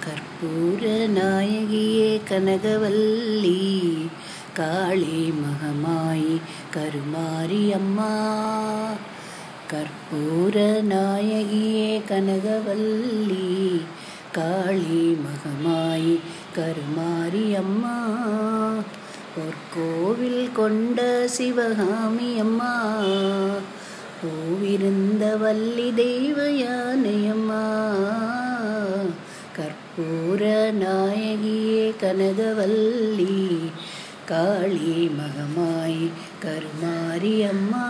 கற்பூர நாயகியே கனகவல்லி காளி மகமாயி கருமாரி அம்மா கற்பூர நாயகியே கனகவல்லி காளி மகமாயி கருமாரி அம்மா பொற்கோவில் கொண்ட சிவகாமி அம்மா பூவிருந்த வள்ளி தெய்வ யானையம்மா கற்பூர நாயகியே கனகவல்லி காளி மகமாய் கருமாரி அம்மா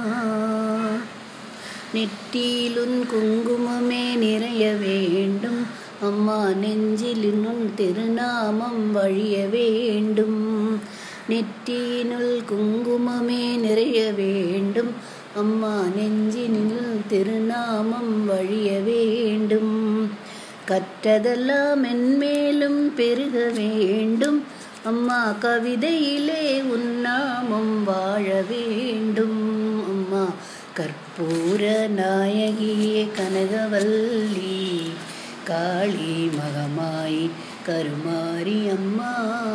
நெற்றியிலுன் குங்குமமே நிறைய வேண்டும் அம்மா நெஞ்சிலினுன் திருநாமம் வழிய வேண்டும் நெற்றியினுள் குங்குமமே நிறைய வேண்டும் அம்மா நெஞ்சினில் திருநாமம் வழிய வேண்டும் கற்றதெல்லாம் மென்மேலும் பெருக வேண்டும் அம்மா கவிதையிலே உன்னாமம் வாழ வேண்டும் அம்மா கற்பூர நாயகியே கனகவல்லி காளி மகமாய் கருமாரி அம்மா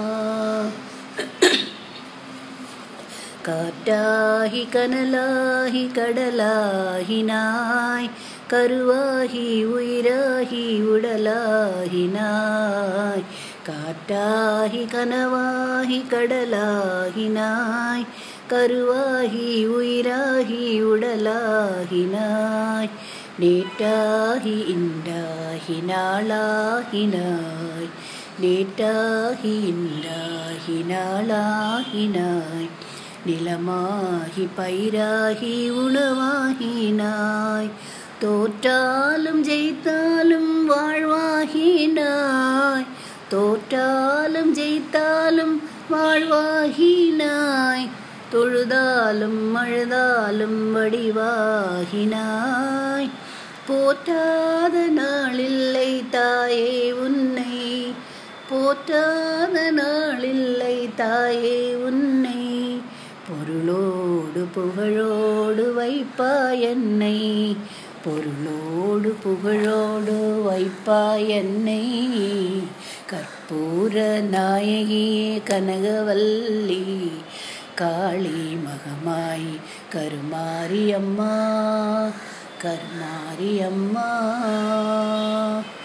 காட்டாகி கனலாகி கடலாகினாய் கருவாகி உயிராகி உடலாகினாய் காட்டாகி கனவாகி கடலாகினாய் கருவாகி உயிராகி உடலாகினாய் நேட்டாகி இண்டாகி நாளாகினாய் நேட்டாகி இண்டாகி நாளாகினாய் நிலமாகி பயிராகி உணவாகினாய் தோற்றாலும் ஜெயித்தாலும் வாழ்வாகினாய் தோற்றாலும் ஜெயித்தாலும் வாழ்வாகினாய் தொழுதாலும் அழுதாலும் வடிவாகினாய் போற்றாத நாளில்லை தாயே உன்னை போற்றாத நாளில்லை தாயே உன்னை பொருளோடு புகழோடு வைப்பாய் என்னை பொருளோடு புகழோடு வைப்பாய் என்னை கற்பூர நாயகியே கனகவல்லி காளி மகமாய் கருமாரி அம்மா கருமாரி அம்மா